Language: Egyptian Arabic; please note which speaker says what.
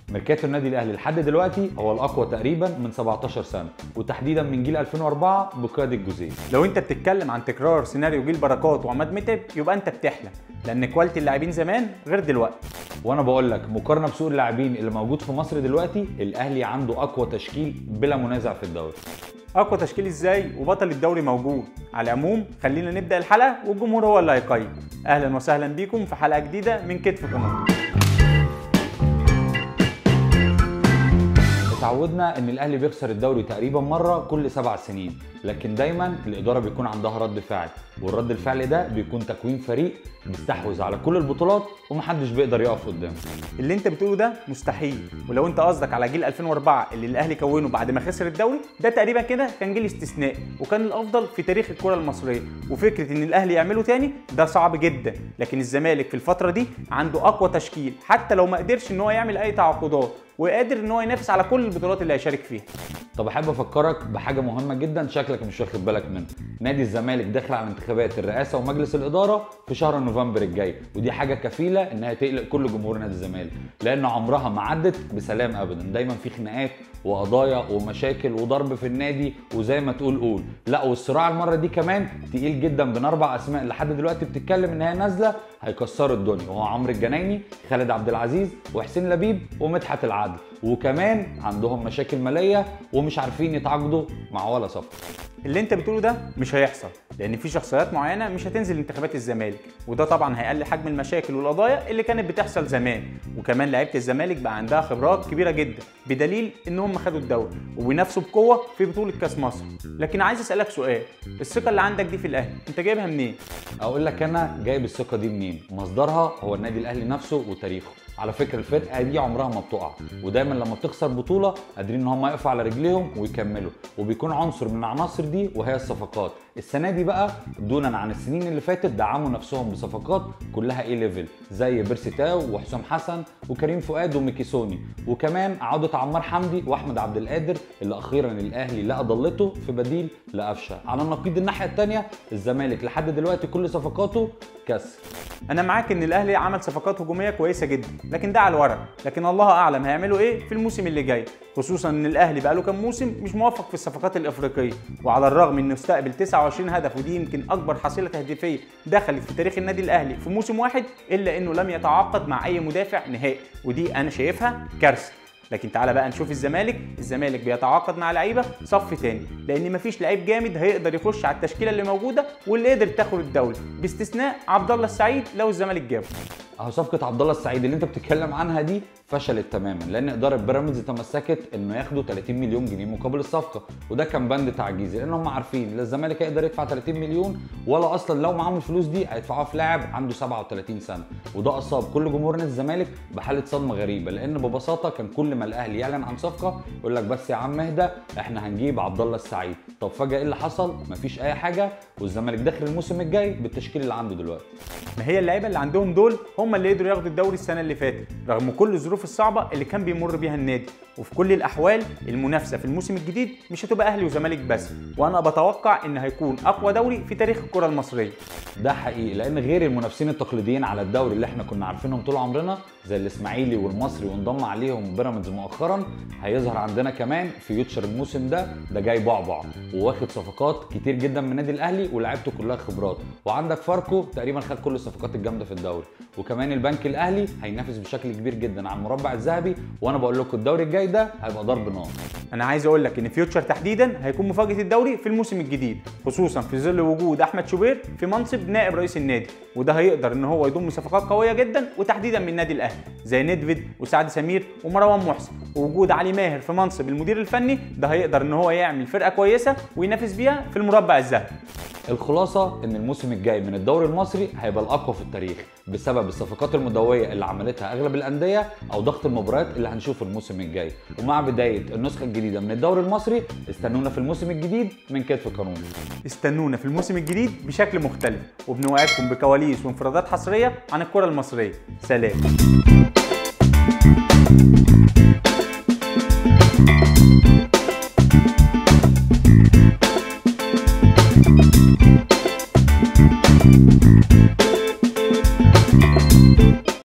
Speaker 1: ميركاتو النادي الاهلي لحد دلوقتي هو الاقوى تقريبا من 17 سنه وتحديدا من جيل 2004 بقياده الجوزيه
Speaker 2: لو انت بتتكلم عن تكرار سيناريو جيل بركات وعماد متعب يبقى انت بتحلم لان كواليتي اللاعبين زمان غير دلوقتي
Speaker 1: وانا بقول لك مقارنه بسوق اللاعبين اللي موجود في مصر دلوقتي الاهلي عنده اقوى تشكيل بلا منازع في الدوري
Speaker 2: اقوى تشكيل ازاي وبطل الدوري موجود على العموم خلينا نبدا الحلقه والجمهور هو اللي هيقيم اهلا وسهلا بيكم في حلقه جديده من كتف قناه
Speaker 1: اتعودنا ان الاهلي بيخسر الدوري تقريبا مره كل سبع سنين لكن دايما الاداره بيكون عندها رد فعل والرد الفعل ده بيكون تكوين فريق بيستحوذ على كل البطولات ومحدش بيقدر يقف قدامه
Speaker 2: اللي انت بتقوله ده مستحيل ولو انت قصدك على جيل 2004 اللي الاهلي كونه بعد ما خسر الدوري ده تقريبا كده كان جيل استثنائي وكان الافضل في تاريخ الكره المصريه وفكره ان الاهلي يعمله تاني ده صعب جدا لكن الزمالك في الفتره دي عنده اقوى تشكيل حتى لو ما قدرش ان هو يعمل اي تعاقدات وقادر ان هو ينافس على كل البطولات اللي هيشارك فيها
Speaker 1: طب احب افكرك بحاجه مهمه جدا شكلك مش واخد بالك منها نادي الزمالك داخل على انتخابات الرئاسه ومجلس الاداره في شهر نوفمبر الجاي ودي حاجه كفيله انها تقلق كل جمهور نادي الزمالك لان عمرها ما عدت بسلام ابدا دايما في خناقات وقضايا ومشاكل وضرب في النادي وزي ما تقول قول لا والصراع المره دي كمان تقيل جدا بين اربع اسماء لحد دلوقتي بتتكلم ان هي نازله هيكسروا الدنيا وهو عمرو الجنايني خالد عبد العزيز وحسين لبيب ومدحت العدل وكمان عندهم مشاكل ماليه ومش عارفين يتعاقدوا مع ولا صفقه
Speaker 2: اللي انت بتقوله ده مش هيحصل لان في شخصيات معينه مش هتنزل انتخابات الزمالك وده طبعا هيقلل حجم المشاكل والقضايا اللي كانت بتحصل زمان وكمان لعيبه الزمالك بقى عندها خبرات كبيره جدا بدليل ان هم خدوا الدوري وبينافسوا بقوه في بطوله كاس مصر لكن عايز اسالك سؤال الثقه اللي عندك دي في الاهلي انت جايبها منين
Speaker 1: اقول لك انا جايب الثقه دي منين مصدرها هو النادي الاهلي نفسه وتاريخه على فكره الفرقه دي عمرها ما بتقع ودايما لما بتخسر بطوله قادرين ان هم يقفوا على رجليهم ويكملوا وبيكون عنصر من العناصر دي وهي الصفقات السنه دي بقى دونا عن السنين اللي فاتت دعموا نفسهم بصفقات كلها اي ليفل زي بيرسي تاو وحسام حسن وكريم فؤاد وميكيسوني وكمان عوده عمار حمدي واحمد عبد القادر اللي اخيرا الاهلي لقى ضلته في بديل لقفشه على النقيض الناحيه الثانيه الزمالك لحد دلوقتي كل صفقاته كسر
Speaker 2: انا معاك ان الاهلي عمل صفقات هجوميه كويسه جدا لكن ده على الورق لكن الله اعلم هيعملوا ايه في الموسم اللي جاي خصوصا ان الاهلي بقاله كام موسم مش موفق في الصفقات الافريقيه وعلى الرغم انه استقبل 29 هدف ودي يمكن اكبر حصيله تهديفيه دخلت في تاريخ النادي الاهلي في موسم واحد الا انه لم يتعاقد مع اي مدافع نهائي ودي انا شايفها كارثه لكن تعالى بقى نشوف الزمالك الزمالك بيتعاقد مع لعيبه صف تاني لان مفيش لعيب جامد هيقدر يخش على التشكيله اللي موجوده واللي قدر تاخد الدوري باستثناء عبد الله السعيد لو الزمالك جابه
Speaker 1: اهو صفقه عبد الله السعيد اللي انت بتتكلم عنها دي فشلت تماما لان اداره بيراميدز تمسكت انه ياخدوا 30 مليون جنيه مقابل الصفقه وده كان بند تعجيزي لان هم عارفين لا الزمالك هيقدر يدفع 30 مليون ولا اصلا لو معاهم الفلوس دي هيدفعوها في لاعب عنده 37 سنه وده اصاب كل جمهور نادي الزمالك بحاله صدمه غريبه لان ببساطه كان كل ما الاهلي يعلن عن صفقه يقول لك بس يا عم اهدى احنا هنجيب عبد الله السعيد طب فجاه ايه اللي حصل مفيش اي حاجه والزمالك داخل الموسم الجاي بالتشكيل اللي عنده دلوقتي
Speaker 2: ما هي اللعيبه اللي عندهم دول هم اللي قدروا ياخدوا الدوري السنه اللي فاتت رغم كل الظروف الصعبه اللي كان بيمر بيها النادي وفي كل الاحوال المنافسه في الموسم الجديد مش هتبقى اهلي وزمالك بس وانا بتوقع ان هيكون اقوى دوري في تاريخ الكره المصريه
Speaker 1: ده حقيقي لان غير المنافسين التقليديين على الدوري اللي احنا كنا عارفينهم طول عمرنا زي الاسماعيلي والمصري وانضم عليهم بيراميدز مؤخرا هيظهر عندنا كمان فيوتشر الموسم ده ده جاي بعبع وواخد صفقات كتير جدا من النادي الاهلي ولاعيبته كلها خبرات وعندك فاركو تقريبا خد كل الصفقات الجامده في الدوري وكمان البنك الاهلي هينافس بشكل كبير جدا على المربع الذهبي وانا بقول لكم الدوري الجاي ده هيبقى ضرب نار
Speaker 2: انا عايز اقول لك ان فيوتشر تحديدا هيكون مفاجاه الدوري في الموسم الجديد خصوصا في ظل وجود احمد شوبير في منصب نائب رئيس النادي وده هيقدر ان هو يضم صفقات قويه جدا وتحديدا من النادي الاهلي زي ندفيد وسعد سمير ومروان محسن ووجود علي ماهر في منصب المدير الفني ده هيقدر ان هو يعمل فرقه كويسه وينافس بيها في المربع الذهبي
Speaker 1: الخلاصه ان الموسم الجاي من الدوري المصري هيبقى الاقوى في التاريخ بسبب الصفقات المدويه اللي عملتها اغلب الانديه او ضغط المباريات اللي هنشوفه الموسم الجاي ومع بدايه النسخه الجديده من الدوري المصري استنونا في الموسم الجديد من كتف قانون
Speaker 2: استنونا في الموسم الجديد بشكل مختلف وبنوعدكم بكواليس وانفرادات حصريه عن الكره المصريه سلام